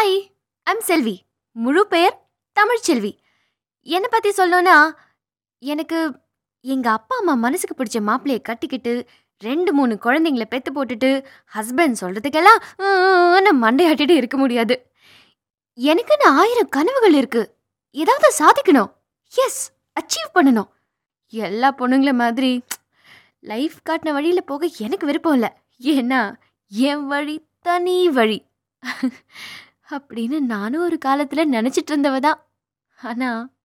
hi I'm செல்வி முழு பெயர் தமிழ்ச்செல்வி என்னை பற்றி சொல்லணும்னா எனக்கு எங்கள் அப்பா அம்மா மனசுக்கு பிடிச்ச மாப்பிள்ளையை கட்டிக்கிட்டு ரெண்டு மூணு குழந்தைங்கள பெத்து போட்டுட்டு ஹஸ்பண்ட் சொல்கிறதுக்கெல்லாம் நான் மண்டையாட்டிட்டு இருக்க முடியாது எனக்குன்னு ஆயிரம் கனவுகள் இருக்கு ஏதாவது சாதிக்கணும் எஸ் அச்சீவ் பண்ணணும் எல்லா பொண்ணுங்கள மாதிரி லைஃப் காட்டின வழியில் போக எனக்கு விருப்பம் இல்லை ஏன்னா என் வழி தனி வழி அப்படின்னு நானும் ஒரு காலத்தில் நினச்சிட்டு இருந்தவ தான் ஆனால்